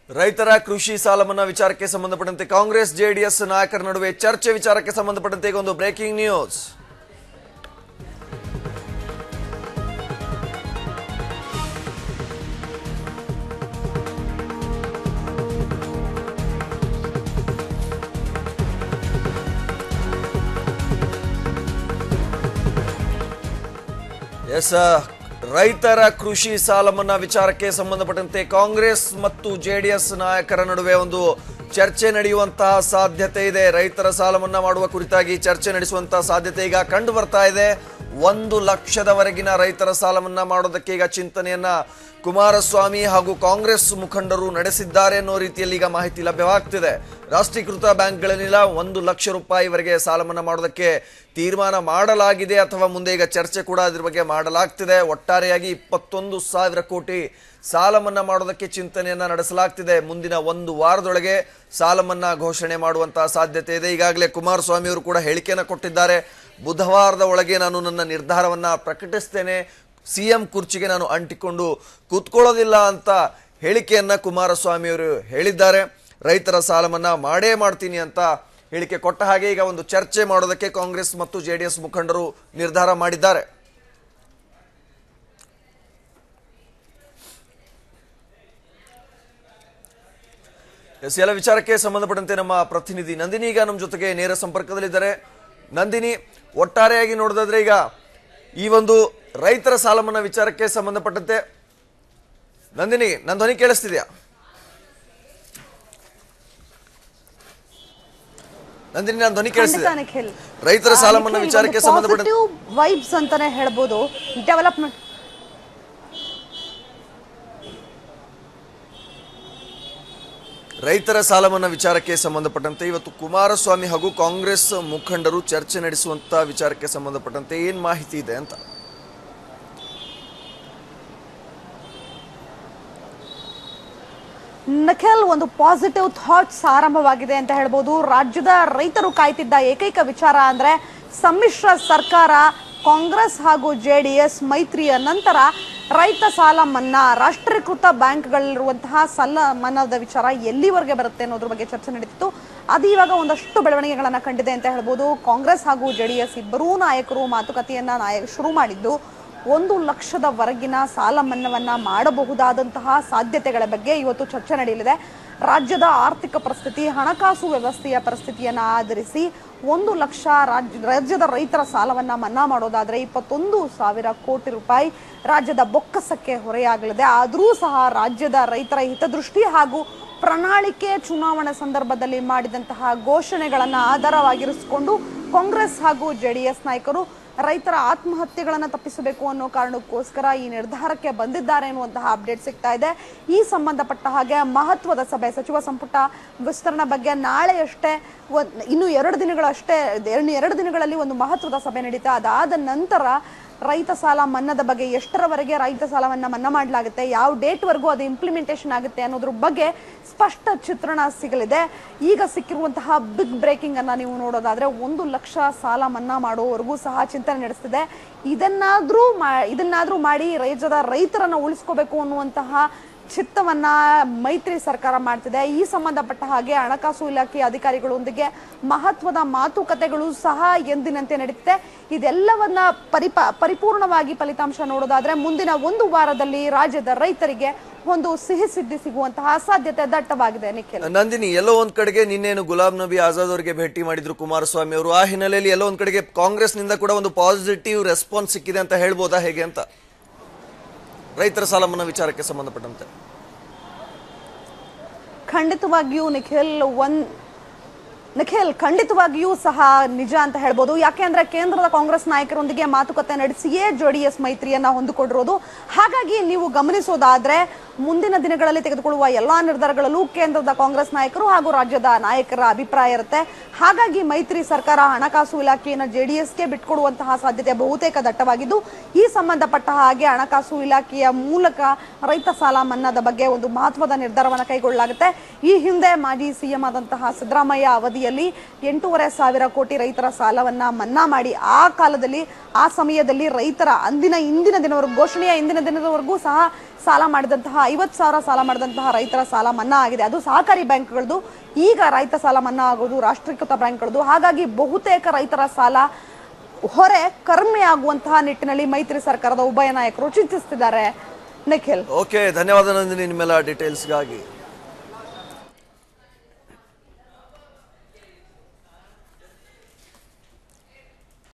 ರೈತರ ಕೃಷಿ ಸಾಲ ಮನ್ನಾ ವಿಚಾರಕ್ಕೆ ಸಂಬಂಧಪಟ್ಟಂತೆ ಕಾಂಗ್ರೆಸ್ ಜೆಡಿಎಸ್ ನಾಯಕರ ನಡುವೆ ಚರ್ಚೆ ವಿಚಾರಕ್ಕೆ ಸಂಬಂಧಪಟ್ಟಂತೆ ಈಗ ಒಂದು ಬ್ರೇಕಿಂಗ್ ನ್ಯೂಸ್ ಎಸ್ ರೈತರ ಕೃಷಿ ಸಾಲ ಮನ್ನಾ ವಿಚಾರಕ್ಕೆ ಸಂಬಂಧಪಟ್ಟಂತೆ ಕಾಂಗ್ರೆಸ್ ಮತ್ತು ಜೆಡಿಎಸ್ ನಾಯಕರ ನಡುವೆ ಒಂದು ಚರ್ಚೆ ನಡೆಯುವಂತಹ ಸಾಧ್ಯತೆ ಇದೆ ರೈತರ ಸಾಲ ಮನ್ನಾ ಮಾಡುವ ಕುರಿತಾಗಿ ಚರ್ಚೆ ನಡೆಸುವಂತಹ ಸಾಧ್ಯತೆ ಈಗ ಕಂಡು ಬರ್ತಾ ಇದೆ ಒಂದು ಲಕ್ಷದವರೆಗಿನ ರೈತರ ಸಾಲ ಮನ್ನಾ ಮಾಡೋದಕ್ಕೆ ಈಗ ಚಿಂತನೆಯನ್ನ ಕುಮಾರಸ್ವಾಮಿ ಹಾಗೂ ಕಾಂಗ್ರೆಸ್ ಮುಖಂಡರು ನಡೆಸಿದ್ದಾರೆ ಅನ್ನೋ ರೀತಿಯಲ್ಲಿ ಈಗ ಮಾಹಿತಿ ಲಭ್ಯವಾಗ್ತಿದೆ ರಾಷ್ಟ್ರೀಕೃತ ಬ್ಯಾಂಕ್ಗಳನ್ನೆಲ್ಲ ಒಂದು ಲಕ್ಷ ರೂಪಾಯಿವರೆಗೆ ಸಾಲ ಮನ್ನಾ ಮಾಡೋದಕ್ಕೆ ತೀರ್ಮಾನ ಮಾಡಲಾಗಿದೆ ಅಥವಾ ಮುಂದೆ ಈಗ ಚರ್ಚೆ ಕೂಡ ಅದ್ರ ಬಗ್ಗೆ ಮಾಡಲಾಗ್ತಿದೆ ಒಟ್ಟಾರೆಯಾಗಿ ಇಪ್ಪತ್ತೊಂದು ಸಾವಿರ ಕೋಟಿ ಸಾಲ ಮನ್ನಾ ಮಾಡೋದಕ್ಕೆ ಚಿಂತನೆಯನ್ನ ನಡೆಸಲಾಗ್ತಿದೆ ಮುಂದಿನ ಒಂದು ವಾರದೊಳಗೆ ಸಾಲ ಮನ್ನಾ ಘೋಷಣೆ ಮಾಡುವಂತಹ ಸಾಧ್ಯತೆ ಇದೆ ಈಗಾಗಲೇ ಕುಮಾರಸ್ವಾಮಿ ಅವರು ಕೂಡ ಹೇಳಿಕೆಯನ್ನು ಕೊಟ್ಟಿದ್ದಾರೆ ಬುಧವಾರದ ಒಳಗೆ ನಾನು ನನ್ನ ನಿರ್ಧಾರವನ್ನ ಪ್ರಕಟಿಸ್ತೇನೆ ಸಿಎಂ ಕುರ್ಚಿಗೆ ನಾನು ಅಂಟಿಕೊಂಡು ಕೂತ್ಕೊಳ್ಳೋದಿಲ್ಲ ಅಂತ ಹೇಳಿಕೆಯನ್ನ ಕುಮಾರಸ್ವಾಮಿ ಅವರು ಹೇಳಿದ್ದಾರೆ ರೈತರ ಸಾಲ ಮನ್ನಾ ಮಾಡೇ ಮಾಡ್ತೀನಿ ಅಂತ ಹೇಳಿಕೆ ಕೊಟ್ಟ ಹಾಗೆ ಈಗ ಒಂದು ಚರ್ಚೆ ಮಾಡೋದಕ್ಕೆ ಕಾಂಗ್ರೆಸ್ ಮತ್ತು ಜೆಡಿಎಸ್ ಮುಖಂಡರು ನಿರ್ಧಾರ ಮಾಡಿದ್ದಾರೆ ಎಸ್ ಎಲ್ಲ ವಿಚಾರಕ್ಕೆ ಸಂಬಂಧಪಟ್ಟಂತೆ ನಮ್ಮ ಪ್ರತಿನಿಧಿ ನಂದಿನಿ ಈಗ ನಮ್ಮ ಜೊತೆಗೆ ನೇರ ಸಂಪರ್ಕದಲ್ಲಿದ್ದಾರೆ ನಂದಿನಿ ಒಟ್ಟಾರೆಯಾಗಿ ನೋಡೋದಾದ್ರೆ ಈಗ ಈ ಒಂದು ರೈತರ ಸಾಲ ಮನ್ನಾ ವಿಚಾರಕ್ಕೆ ಸಂಬಂಧಪಟ್ಟಂತೆ ನಂದಿನಿ ನನ್ನ ಧ್ವನಿ ಕೇಳಿಸ್ತಿದ್ಯಾ ನಂದಿನಿ ನನ್ನ ಧ್ವನಿ ಕೇಳಿಸ್ತಿದೆ ಖಂಡಿತ ನಿಖಿಲ್ ರೈತರ ಸಾಲ ಮನ್ನಾ ವಿಚಾರಕ್ಕೆ ಸಂಬಂಧಪಟ್ಟಂತೆ ವೈಬ್ಸ್ ಅಂತಾನೆ ಹೇಳ್ಬೋದು ಡೆವಲಪ್ಮೆಂಟ್ ರೈತರ ಸಾಲ ಮನ್ನಾ ವಿಚಾರಕ್ಕೆ ಸಂಬಂಧಪಟ್ಟಂತೆ ಇವತ್ತು ಕುಮಾರಸ್ವಾಮಿ ಹಾಗೂ ಕಾಂಗ್ರೆಸ್ ಮುಖಂಡರು ಚರ್ಚೆ ನಡೆಸುವಂತ ವಿಚಾರಕ್ಕೆ ಸಂಬಂಧಪಟ್ಟಂತೆ ಏನ್ ಮಾಹಿತಿ ಇದೆ ಅಂತ ನಖಿಲ್ ಒಂದು ಪಾಸಿಟಿವ್ ಥಾಟ್ಸ್ ಆರಂಭವಾಗಿದೆ ಅಂತ ಹೇಳ್ಬೋದು ರಾಜ್ಯದ ರೈತರು ಕಾಯ್ತಿದ್ದ ಏಕೈಕ ವಿಚಾರ ಅಂದ್ರೆ ಸಮ್ಮಿಶ್ರ ಸರ್ಕಾರ ಕಾಂಗ್ರೆಸ್ ಹಾಗೂ ಜೆ ಡಿ ಎಸ್ ಮೈತ್ರಿಯ ನಂತರ ರೈತ ಸಾಲ ಮನ್ನಾ ರಾಷ್ಟ್ರೀಕೃತ ಬ್ಯಾಂಕ್ಗಳಿರುವಂತಹ ಸಾಲ ಮನ್ನಾದ ವಿಚಾರ ಎಲ್ಲಿವರೆಗೆ ಬರುತ್ತೆ ಅನ್ನೋದ್ರ ಬಗ್ಗೆ ಚರ್ಚೆ ನಡೀತಿತ್ತು ಅದು ಇವಾಗ ಒಂದಷ್ಟು ಬೆಳವಣಿಗೆಗಳನ್ನ ಕಂಡಿದೆ ಅಂತ ಹೇಳ್ಬೋದು ಕಾಂಗ್ರೆಸ್ ಹಾಗೂ ಜೆ ಡಿ ಎಸ್ ಇಬ್ಬರೂ ನಾಯಕರು ಮಾತುಕತೆಯನ್ನ ನಾಯ ಶುರು ಮಾಡಿದ್ದು ಒಂದು ಲಕ್ಷದವರೆಗಿನ ಸಾಲ ಮನ್ನಾವನ್ನ ಮಾಡಬಹುದಾದಂತಹ ಸಾಧ್ಯತೆಗಳ ಬಗ್ಗೆ ಇವತ್ತು ಚರ್ಚೆ ನಡೆಯಲಿದೆ ರಾಜ್ಯದ ಆರ್ಥಿಕ ಪರಿಸ್ಥಿತಿ ಹಣಕಾಸು ವ್ಯವಸ್ಥೆಯ ಪರಿಸ್ಥಿತಿಯನ್ನ ಆಧರಿಸಿ ಒಂದು ಲಕ್ಷ ರಾಜ್ಯ ರಾಜ್ಯದ ರೈತರ ಸಾಲವನ್ನ ಮನ್ನಾ ಮಾಡೋದಾದ್ರೆ ಇಪ್ಪತ್ತೊಂದು ಸಾವಿರ ಕೋಟಿ ರೂಪಾಯಿ ರಾಜ್ಯದ ಬೊಕ್ಕಸಕ್ಕೆ ಹೊರೆಯಾಗಲಿದೆ ಆದರೂ ಸಹ ರಾಜ್ಯದ ರೈತರ ಹಿತದೃಷ್ಟಿ ಹಾಗೂ ಪ್ರಣಾಳಿಕೆ ಚುನಾವಣೆ ಸಂದರ್ಭದಲ್ಲಿ ಮಾಡಿದಂತಹ ಘೋಷಣೆಗಳನ್ನ ಆಧಾರವಾಗಿರಿಸಿಕೊಂಡು ಕಾಂಗ್ರೆಸ್ ಹಾಗೂ ಜೆಡಿಎಸ್ ನಾಯಕರು ರೈತರ ಆತ್ಮಹತ್ಯೆಗಳನ್ನ ತಪ್ಪಿಸಬೇಕು ಅನ್ನೋ ಕಾರಣಕ್ಕೋಸ್ಕರ ಈ ನಿರ್ಧಾರಕ್ಕೆ ಬಂದಿದ್ದಾರೆ ಎನ್ನುವಂತಹ ಅಪ್ಡೇಟ್ ಸಿಗ್ತಾ ಇದೆ ಈ ಸಂಬಂಧಪಟ್ಟ ಹಾಗೆ ಮಹತ್ವದ ಸಭೆ ಸಚಿವ ಸಂಪುಟ ವಿಸ್ತರಣೆ ಬಗ್ಗೆ ನಾಳೆಯಷ್ಟೇ ಒಂದ್- ಇನ್ನು ಎರಡು ದಿನಗಳಷ್ಟೇ ಇನ್ನು ಎರಡು ದಿನಗಳಲ್ಲಿ ಒಂದು ಮಹತ್ವದ ಸಭೆ ನಡೀತಾ ಅದಾದ ನಂತರ ರೈತ ಸಾಲ ಮನ್ನಾದ ಬಗ್ಗೆ ಎಷ್ಟರವರೆಗೆ ರೈತ ಸಾಲವನ್ನ ಮನ್ನಾ ಮಾಡಲಾಗುತ್ತೆ ಯಾವ ಡೇಟ್ವರೆಗೂ ಅದು ಇಂಪ್ಲಿಮೆಂಟೇಷನ್ ಆಗುತ್ತೆ ಅನ್ನೋದ್ರ ಬಗ್ಗೆ ಸ್ಪಷ್ಟ ಚಿತ್ರಣ ಸಿಗಲಿದೆ ಈಗ ಸಿಕ್ಕಿರುವಂತಹ ಬಿಗ್ ಬ್ರೇಕಿಂಗ್ ಅನ್ನ ನೀವು ನೋಡೋದಾದ್ರೆ ಒಂದು ಲಕ್ಷ ಸಾಲ ಮನ್ನಾ ಮಾಡುವವರೆಗೂ ಸಹ ಚಿಂತನೆ ನಡೆಸ್ತಿದೆ ಇದನ್ನಾದ್ರೂ ಮಾ ಇದನ್ನಾದ್ರೂ ಮಾಡಿ ರಾಜ್ಯದ ರೈತರನ್ನ ಉಳಿಸ್ಕೋಬೇಕು ಅನ್ನುವಂತಹ ಚಿತ್ತವನ್ನ ಮೈತ್ರಿ ಸರ್ಕಾರ ಮಾಡ್ತಿದೆ ಈ ಸಂಬಂಧಪಟ್ಟ ಹಾಗೆ ಹಣಕಾಸು ಇಲಾಖೆ ಅಧಿಕಾರಿಗಳೊಂದಿಗೆ ಮಹತ್ವದ ಮಾತುಕತೆಗಳು ಸಹ ಎಂದಿನಂತೆ ನಡೀತಿದೆ ಇದೆಲ್ಲವನ್ನ ಪರಿಪ ಪರಿಪೂರ್ಣವಾಗಿ ಫಲಿತಾಂಶ ನೋಡೋದಾದ್ರೆ ಮುಂದಿನ ಒಂದು ವಾರದಲ್ಲಿ ರಾಜ್ಯದ ರೈತರಿಗೆ ಒಂದು ಸಿಹಿ ಸಿದ್ಧಿ ಸಿಗುವಂತಹ ಸಾಧ್ಯತೆ ದಟ್ಟವಾಗಿದೆ ನಿಖಿಲ್ ನಂದಿನಿ ಎಲ್ಲೋ ಒಂದ್ ಕಡೆಗೆ ನಿನ್ನೇನು ಗುಲಾಂ ನಬಿ ಆಜಾದ್ ಅವರಿಗೆ ಭೇಟಿ ಮಾಡಿದ್ರು ಕುಮಾರಸ್ವಾಮಿ ಅವರು ಆ ಹಿನ್ನೆಲೆಯಲ್ಲಿ ಎಲ್ಲೋ ಒಂದ್ ಕಡೆಗೆ ಕಾಂಗ್ರೆಸ್ ನಿಂದ ಕೂಡ ಒಂದು ಪಾಸಿಟಿವ್ ರೆಸ್ಪಾನ್ಸ್ ಸಿಕ್ಕಿದೆ ಅಂತ ಹೇಳ್ಬೋದಾ ಹೇಗೆ ಅಂತ ರೈತರ ಸಾಲ ಮನ್ನಾ ವಿಚಾರಕ್ಕೆ ಸಂಬಂಧಪಟ್ಟಂತೆ ಖಂಡಿತವಾಗಿಯೂ ನಿಖಿಲ್ ಒನ್ ನಿಖಿಲ್ ಖಂಡಿತವಾಗಿಯೂ ಸಹ ನಿಜ ಅಂತ ಹೇಳ್ಬೋದು ಯಾಕೆಂದ್ರೆ ಕೇಂದ್ರದ ಕಾಂಗ್ರೆಸ್ ನಾಯಕರೊಂದಿಗೆ ಮಾತುಕತೆ ನಡೆಸಿಯೇ ಜೆಡಿಎಸ್ ಮೈತ್ರಿಯನ್ನ ಹೊಂದಿಕೊಂಡಿರೋದು ಹಾಗಾಗಿ ನೀವು ಗಮನಿಸೋದಾದ್ರೆ ಮುಂದಿನ ದಿನಗಳಲ್ಲಿ ತೆಗೆದುಕೊಳ್ಳುವ ಎಲ್ಲಾ ನಿರ್ಧಾರಗಳಲ್ಲೂ ಕೇಂದ್ರದ ಕಾಂಗ್ರೆಸ್ ನಾಯಕರು ಹಾಗೂ ರಾಜ್ಯದ ನಾಯಕರ ಅಭಿಪ್ರಾಯ ಇರುತ್ತೆ ಹಾಗಾಗಿ ಮೈತ್ರಿ ಸರ್ಕಾರ ಹಣಕಾಸು ಇಲಾಖೆಯನ್ನು ಜೆಡಿಎಸ್ಗೆ ಬಿಟ್ಕೊಡುವಂತಹ ಸಾಧ್ಯತೆ ಬಹುತೇಕ ದಟ್ಟವಾಗಿದ್ದು ಈ ಸಂಬಂಧಪಟ್ಟ ಹಾಗೆ ಹಣಕಾಸು ಇಲಾಖೆಯ ಮೂಲಕ ರೈತ ಸಾಲ ಮನ್ನಾದ ಬಗ್ಗೆ ಒಂದು ಮಹತ್ವದ ನಿರ್ಧಾರವನ್ನು ಕೈಗೊಳ್ಳಲಾಗುತ್ತೆ ಈ ಹಿಂದೆ ಮಾಜಿ ಸಿಎಂ ಆದಂತಹ ಸಿದ್ದರಾಮಯ್ಯ ಅವಧಿಯಲ್ಲಿ ಎಂಟೂವರೆ ಸಾವಿರ ಕೋಟಿ ರೈತರ ಸಾಲವನ್ನ ಮನ್ನಾ ಮಾಡಿ ಆ ಕಾಲದಲ್ಲಿ ಆ ಸಮಯದಲ್ಲಿ ರೈತರ ಅಂದಿನ ಇಂದಿನ ದಿನವರೆಗೂ ಘೋಷಣೆಯ ಇಂದಿನ ದಿನದವರೆಗೂ ಸಹ ಸಾಲ ಮಾಡಿದಂತಹ ಐವತ್ತು ಸಾವಿರ ಸಾಲ ಮಾಡಿದಂತಹ ರೈತರ ಸಾಲ ಮನ್ನಾ ಆಗಿದೆ ಅದು ಸಹಕಾರಿ ಬ್ಯಾಂಕ್ಗಳದ್ದು ಈಗ ರೈತ ಸಾಲ ಮನ್ನಾ ಆಗೋದು ರಾಷ್ಟ್ರೀಕೃತ ಬ್ಯಾಂಕ್ಗಳದ್ದು ಹಾಗಾಗಿ ಬಹುತೇಕ ರೈತರ ಸಾಲ ಹೊರೆ ಕಡಿಮೆ ಆಗುವಂತಹ ನಿಟ್ಟಿನಲ್ಲಿ ಮೈತ್ರಿ ಸರ್ಕಾರದ ಉಭಯ ನಾಯಕರು ಚಿಂತಿಸ್ತಿದ್ದಾರೆ ನಿಖಿಲ್ ಓಕೆ ಧನ್ಯವಾದ ನಂದಿನಿ ನಿಮ್ಮೆಲ್ಲ ಡೀಟೇಲ್ಸ್ಗಾಗಿ